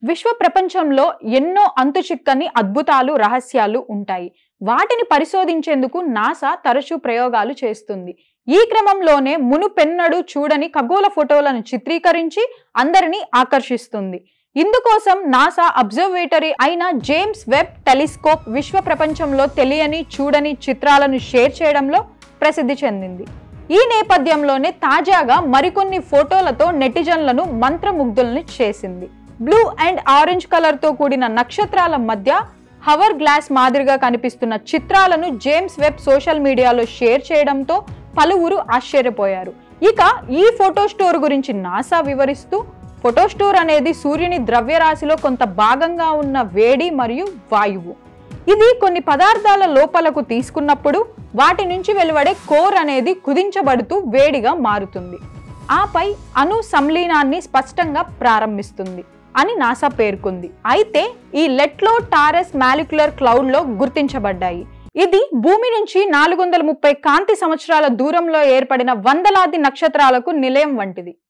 విశ్వ ప్రపంచంలో ఎన్నో అంతుచిక్కని అద్భుతాలు రహస్యాలు ఉంటాయి వాటిని పరిశోధించేందుకు నాసా తరచూ ప్రయోగాలు చేస్తుంది ఈ క్రమంలోనే మునుపెన్నడూ చూడని ఖగోళ ఫోటోలను చిత్రీకరించి అందరినీ ఆకర్షిస్తుంది ఇందుకోసం నాసా అబ్జర్వేటరీ అయిన జేమ్స్ వెబ్ టెలిస్కోప్ విశ్వ ప్రపంచంలో తెలియని చూడని చిత్రాలను షేర్ చేయడంలో ప్రసిద్ధి చెందింది ఈ నేపథ్యంలోనే తాజాగా మరికొన్ని ఫోటోలతో నెటిజన్లను మంత్రముగ్ధుల్ని చేసింది బ్లూ అండ్ ఆరెంజ్ కలర్ తో కూడిన నక్షత్రాల మధ్య హవర్ గ్లాస్ మాదిరిగా కనిపిస్తున్న చిత్రాలను జేమ్స్ వెబ్ సోషల్ మీడియాలో షేర్ చేయడంతో పలువురు ఆశ్చర్యపోయారు ఇక ఈ ఫోటో స్టోర్ గురించి నాసా వివరిస్తూ ఫోటో స్టోర్ అనేది సూర్యుని ద్రవ్యరాశిలో కొంత భాగంగా ఉన్న వేడి మరియు వాయువు ఇది కొన్ని పదార్థాల లోపలకు తీసుకున్నప్పుడు వాటి నుంచి వెలువడే కోర్ అనేది కుదించబడుతూ వేడిగా మారుతుంది ఆపై అణు సంలీనాన్ని స్పష్టంగా ప్రారంభిస్తుంది అని నాసా పేర్కొంది అయితే ఈ లెట్లో టారెస్ మాలిక్యులర్ క్లౌడ్ లో గుర్తించబడ్డాయి ఇది భూమి నుంచి నాలుగు వందల ముప్పై కాంతి సంవత్సరాల దూరంలో ఏర్పడిన వందలాది నక్షత్రాలకు నిలయం వంటిది